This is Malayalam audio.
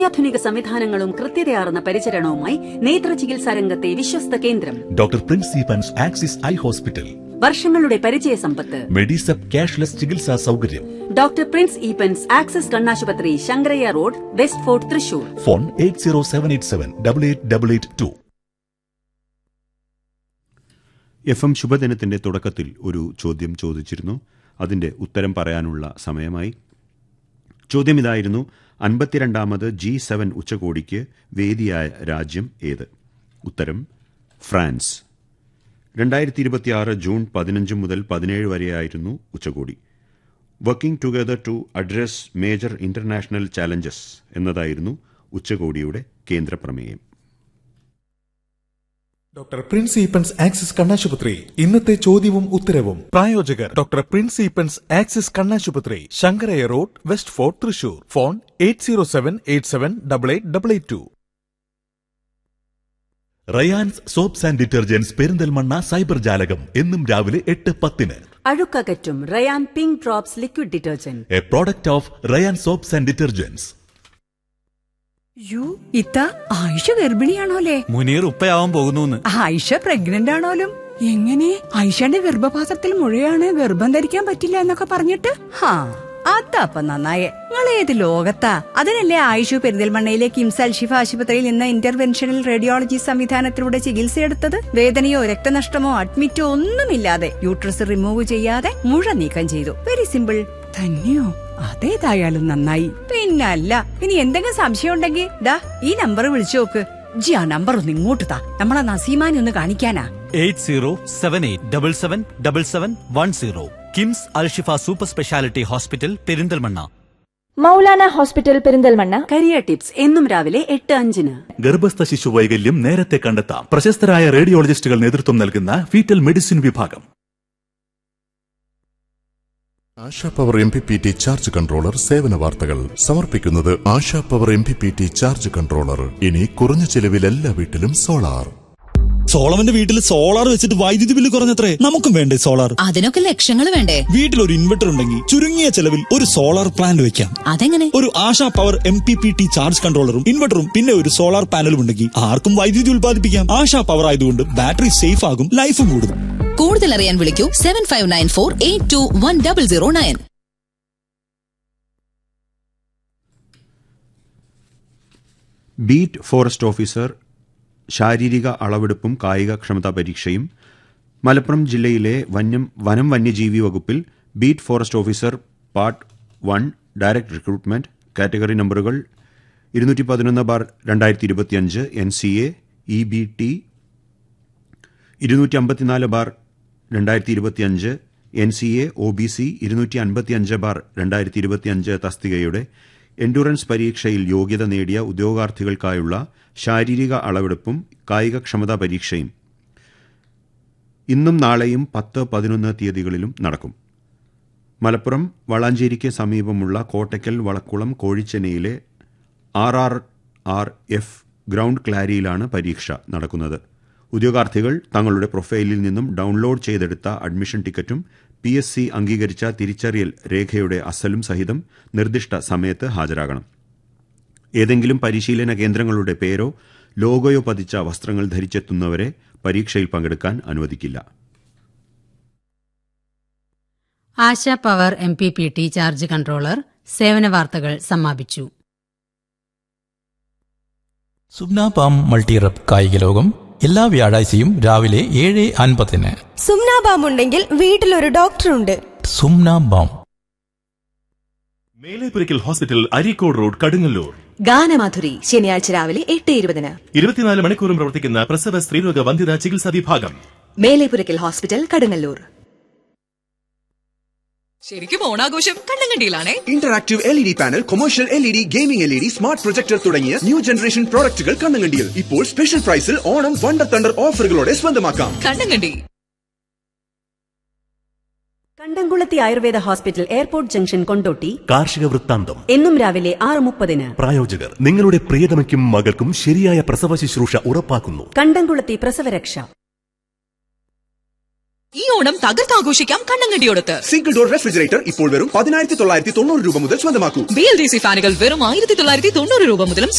അത്യാധുനിക സംവിധാനങ്ങളും കൃത്യതയാർന്ന പരിചരണവുമായി നേത്ര ചികിത്സാ രംഗത്തെ വിശ്വസ്ത കേന്ദ്രം doctor Prince Eappen's Axis eye hospital വർഷങ്ങളുടെ പരിചയ സമ്പത്ത് മെഡിസെപ് ക്യാഷ്ലെസ് ചികിത്സാ സൗകര്യം ഡോക്ടർ പ്രിൻസ് ഈപ്പൻസ് ആക്സസ് കണ്ണാശുപത്രി Sankaraiah road west fort Thrissur phone eight zero seven eight seven double eight double eight two F M ശുഭദിനത്തിന്റെ തുടക്കത്തിൽ ഒരു ചോദ്യം ചോദിച്ചിരുന്നു അതിന്റെ ഉത്തരം പറയാനുള്ള സമയമായി ചോദ്യം ഇതായിരുന്നു അൻപത്തിരണ്ടാമത് ജി സെവൻ ഉച്ചകോടിക്ക് വേദിയായ രാജ്യം ഏത് ഉത്തരം ഫ്രാൻസ് രണ്ടായിരത്തി ഇരുപത്തിയാറ് ജൂൺ പതിനഞ്ച് മുതൽ പതിനേഴ് വരെയായിരുന്നു ഉച്ചകോടി working together to address major international challenges എന്നതായിരുന്നു ഉച്ചകോടിയുടെ കേന്ദ്ര പ്രമേയം ഡോക്ടർ പ്രിൻസ് ഈപ്പൻസ് ആക്സിസ് കണ്ണാശുപത്രി ഇന്നത്തെ ചോദ്യവും ഉത്തരവും പ്രായോജകർ ഡോക്ടർ പ്രിൻസ് ഈപ്പൻസ് ആക്സിസ് കണ്ണാശുപത്രി Sankaraiah road west fort Thrissur phone eight zero seven eight seven double eight double eight two Rayan's soaps and detergents Perinthalmanna cyber ജാലകം എന്നും രാവിലെ എട്ട് പത്തിന് അഴുക്കകറ്റും Rayan pink drops liquid detergent a product of Rayan soaps and detergents യു ഇത്ത ആയിഷ ഗർഭിണിയാണോലേ മുനീർ ഉപ്പയാവാൻ പോകുന്നു ആയിഷ പ്രഗ്നന്റ് ആണോലും എങ്ങനെ ആയിഷയുടെ ഗർഭപാത്രത്തിൽ മുഴയാണ് ഗർഭം ധരിക്കാൻ പറ്റില്ല എന്നൊക്കെ പറഞ്ഞിട്ട് ഹാ അതപ്പ നന്നായേ നിങ്ങൾ ഏത് ലോകത്താ അതിനല്ലേ ആയിഷു പെരിന്തൽമണ്ണയിലെ കിംസ് അൽഷിഫ ആശുപത്രിയിൽ നിന്ന് ഇന്റർവെൻഷണൽ റേഡിയോളജി സംവിധാനത്തിലൂടെ ചികിത്സയെടുത്തത് വേദനയോ രക്തനഷ്ടമോ അഡ്മിറ്റോ ഒന്നുമില്ലാതെ യൂട്രസ് റിമൂവ് ചെയ്യാതെ മുഴ നീക്കം ചെയ്തു വെരി സിമ്പിൾ തന്നെയോ അതേതായാലും നന്നായി പിന്നല്ല ഇനി എന്തെങ്കിലും സംശയം ഉണ്ടെങ്കിൽ ദാ ഈ നമ്പർ വിളിച്ചു നോക്ക് ജി ആ നമ്പർ ഒന്ന് ഇങ്ങോട്ട് താ നമ്മളെ നസീമാനെ ഒന്ന് കാണിക്കാനാ eight zero seven eight double seven double seven one zero KIMS Alshifa super speciality hospital Perinthalmanna Moulana hospital Perinthalmanna career tips എന്നും രാവിലെ എട്ട് അഞ്ചിന് ഗർഭസ്ഥ ശിശു വൈകല്യം നേരത്തെ കണ്ടെത്താം പ്രശസ്തരായ റേഡിയോളജിസ്റ്റുകൾ നേതൃത്വം നൽകുന്ന ഫീറ്റൽ മെഡിസിൻ വിഭാഗം Asha power M P P T charge controller സേവന വാർത്തകൾ സമർപ്പിക്കുന്നത് Asha power M P P T charge controller ഇനി കുറഞ്ഞ ചെലവിൽ എല്ലാ വീട്ടിലും സോളാർ സോളവന്റെ വീട്ടിൽ സോളാർ വെച്ചിട്ട് വൈദ്യുതി ബില്ല് കുറഞ്ഞത്രേ നമുക്കും വേണ്ടേ സോളാർ അതിനൊക്കെ ലക്ഷങ്ങൾ വേണ്ടേ വീട്ടിൽ ഒരു ഇൻവെർട്ടർ ഉണ്ടെങ്കിൽ ചുരുങ്ങിയ ചെലവിൽ ഒരു സോളാർ പ്ലാന്റ് വെക്കാം അതെങ്ങനെ ഒരു Asha power M P P T charge കൺട്രോളറും ഇൻവെർട്ടറും പിന്നെ ഒരു സോളാർ പാനലും ഉണ്ടെങ്കിൽ ആർക്കും വൈദ്യുതി ഉൽപ്പാദിപ്പിക്കാം ആശാ പവർ ആയതുകൊണ്ട് ബാറ്ററി സേഫ് ആകും ലൈഫും കൂടും കൂടുതൽ അറിയാൻ വിളിക്കൂ seven five nine four eight two one double zero nine beat forest officer ശാരീരിക അളവെടുപ്പും കായിക ക്ഷമതാ പരീക്ഷയും മലപ്പുറം ജില്ലയിലെ വന്യം വനം വന്യജീവി വകുപ്പിൽ beat forest officer part one direct recruitment category നമ്പറുകൾ ഇരുന്നൂറ്റി പതിനൊന്ന് ബാർ രണ്ടായിരത്തി ഇരുപത്തിയഞ്ച് N C A E B T ഇരുന്നൂറ്റി അമ്പത്തിനാല് ബാർ രണ്ടായിരത്തി ഇരുപത്തിയഞ്ച് N C A O B C ഇരുന്നൂറ്റി അൻപത്തിയഞ്ച് ബാർ രണ്ടായിരത്തി ഇരുപത്തിയഞ്ച് തസ്തികയുടെ എൻഡുറൻസ് പരീക്ഷയിൽ യോഗ്യത നേടിയ ഉദ്യോഗാർത്ഥികൾക്കായുള്ള ശാരീരിക അളവെടുപ്പും കായികക്ഷമതാ പരീക്ഷയും ഇന്നും നാളെയും പത്ത് പതിനൊന്ന് തീയതികളിലും നടക്കും മലപ്പുറം വളാഞ്ചേരിക്ക് സമീപമുള്ള കോട്ടയ്ക്കൽ വളക്കുളം കോഴിച്ചെന്നൈയിലെ R R R F ground ക്ലാരിയിലാണ് പരീക്ഷ നടക്കുന്നത് ഉദ്യോഗാർത്ഥികൾ തങ്ങളുടെ പ്രൊഫൈലിൽ നിന്നും ഡൗൺലോഡ് ചെയ്തെടുത്ത അഡ്മിഷൻ ടിക്കറ്റും പി എസ് സി അംഗീകരിച്ച തിരിച്ചറിയൽ രേഖയുടെ അസലും സഹിതം നിർദ്ദിഷ്ട സമയത്ത് ഹാജരാകണം ഏതെങ്കിലും പരിശീലന കേന്ദ്രങ്ങളുടെ പേരോ ലോഗോയോ പതിച്ച വസ്ത്രങ്ങൾ ധരിച്ചെത്തുന്നവരെ പരീക്ഷയിൽ പങ്കെടുക്കാൻ അനുവദിക്കില്ല Asha power M P P T charge controller സേവന വാർത്തകൾ സമാപിച്ചു സുബ്ന പാം മൾട്ടിറപ്പ് കായിക ലോകം എല്ലാ വ്യാഴാഴ്ചയും രാവിലെ ഏഴ് അൻപതിന് സുംനാബാം ഉണ്ടെങ്കിൽ വീട്ടിലൊരു ഡോക്ടറുണ്ട് Sumna balm Melepurakkal hospital Areekode road Kadungallur ഗാനമാധുരി ശനിയാഴ്ച രാവിലെ എട്ട് ഇരുപതിന് ഇരുപത്തിനാല് മണിക്കൂറും പ്രവർത്തിക്കുന്ന പ്രസവ സ്ത്രീരോഗ വന്ധ്യതാ ചികിത്സാ വിഭാഗം മേലേപ്പുരയ്ക്കൽ ഹോസ്പിറ്റൽ കടുങ്ങല്ലൂർ ശരിക്കും ഓണാഘോഷം കണ്ണങ്കണ്ടിയിലാണേ interactive L E D panel commercial L E D gaming L E D smart projector തുടങ്ങിയ ന്യൂ ജനറേഷൻ പ്രോഡക്റ്റുകൾ കണ്ണങ്കണ്ടിയിൽ ഇപ്പോൾ സ്പെഷ്യൽ പ്രൈസിൽ ഓണം വണ്ടർ തണ്ടർ ഓഫറുകളോടെ സ്വന്തമാക്കാം Kannankandi Kandamkulathi Ayurveda hospital airport junction Kondotty കാർഷിക വൃത്താന്തം എന്നും രാവിലെ ആറ് മുപ്പതിന് പ്രായോജകർ നിങ്ങളുടെ പ്രിയതമയ്ക്കും മകൾക്കും ശരിയായ പ്രസവ ശുശ്രൂഷ ഉറപ്പാക്കുന്നു കണ്ടംകുളത്തി പ്രസവരക്ഷ ഈ ഓണം തകർത്താഘോഷിക്കാം കണ്ണങ്കണ്ടിയോടത്ത് സിംഗിൾ ഡോർ റെഫ്രിജറേറ്റർ ഇപ്പോൾ വെറും പതിനായിരത്തി തൊള്ളായിരത്തി തൊണ്ണൂറ് രൂപ മുതൽ സ്വന്തമാക്കൂ ബി എൽ ഡി സി ഫാനുകൾ വെറും ആയിരത്തി തൊള്ളായിരത്തി തൊണ്ണൂറ് രൂപ മുതലും